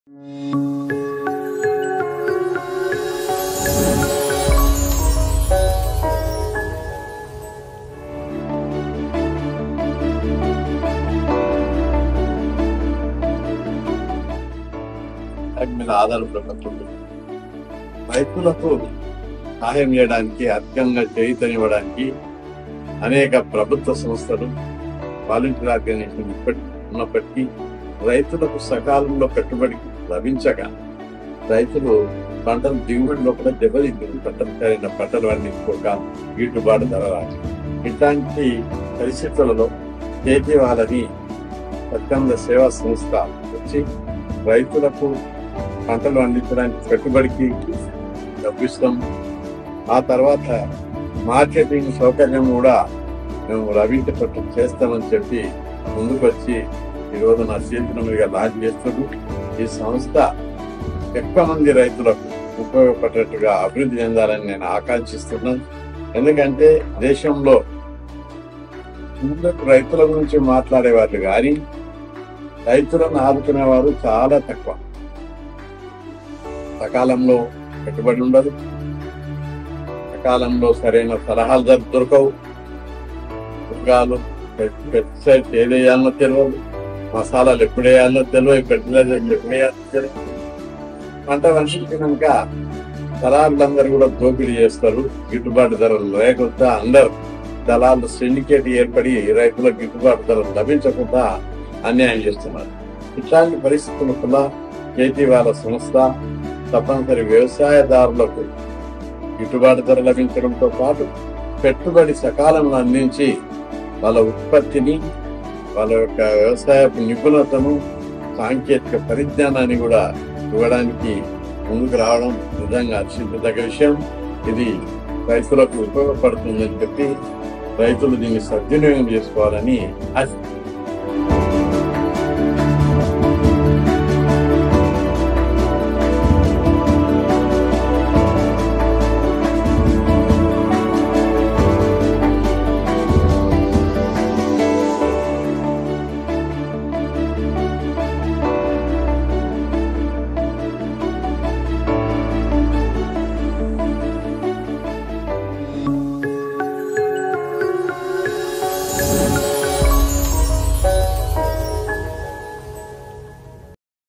వాటి మీద ఆధారపడకుండా రైతులకు సహాయం చేయడానికి అధికంగా చైతన్యవ్వడానికి అనేక ప్రభుత్వ సంస్థలు వాలంటీర్ ఆర్గనైజేషన్ ఇప్పటి ఉన్నప్పటికీ రైతులకు సకాలంలో పెట్టుబడి లభించక రైతులు పంటలు దిగుబడి లోపల దెబ్బతింటుంది పంటలు సరైన పంటలు పండించుకోక గిట్టుబాటు ధర రాదు ఇట్లాంటి పరిస్థితులలో చేతి వాళ్ళని స్వచ్ఛంద సేవా సంస్థ వచ్చి రైతులకు పంటలు పండించడానికి పెట్టుబడికి డబ్బిస్తాం ఆ తర్వాత మార్కెటింగ్ సౌకర్యం కూడా మేము లభించేటట్టు చేస్తామని చెప్పి ముందుకు వచ్చి ఈరోజు నా చేతుల మీద లాంచ్ చేస్తున్నాడు ఈ సంస్థ ఎక్కువ మంది రైతులకు ఉపయోగపడేట్టుగా అభివృద్ధి చెందాలని నేను ఆకాంక్షిస్తున్నాను ఎందుకంటే దేశంలో ముందుకు రైతుల గురించి మాట్లాడేవాళ్ళు కానీ రైతులను ఆదుకునేవారు చాలా తక్కువ సకాలంలో పెట్టుబడి ఉండదు సకాలంలో సరైన సలహాలు దొర- దొరకవు మృగాలు పెస్టిసైడ్స్ ఏది వేయాలనో తెలియదు మసాలాలు ఎప్పుడు వేయాలనో తెలియదు ఫెర్టిలైజర్ ఎప్పుడు వేయాలో తెలియదు పంట వండించినాక దళారులందరూ కూడా దోపిడీ చేస్తారు గిట్టుబాటు ధరలు లేకుండా అందరు దళాలు సిండికేట్ ఏర్పడి రైతులకు గిట్టుబాటు ధరలు లభించకుండా అన్యాయం చేస్తున్నారు ఇట్లాంటి పరిస్థితుల వల్ల కేటీ వాళ్ళ సంస్థ తప్పనిసరి వ్యవసాయదారులకు గిట్టుబాటు ధర లభించడంతో పాటు పెట్టుబడి సకాలంలో అందించి వాళ్ళ ఉత్పత్తిని వాళ్ళ యొక్క వ్యవసాయ నిపుణతను సాంకేతిక పరిజ్ఞానాన్ని కూడా ఇవ్వడానికి ముందుకు రావడం నిజంగా హర్షించదగ్గ విషయం ఇది రైతులకు ఉపయోగపడుతుందని చెప్పి రైతులు దీన్ని సద్వినియోగం చేసుకోవాలని ఆశిస్తున్నాను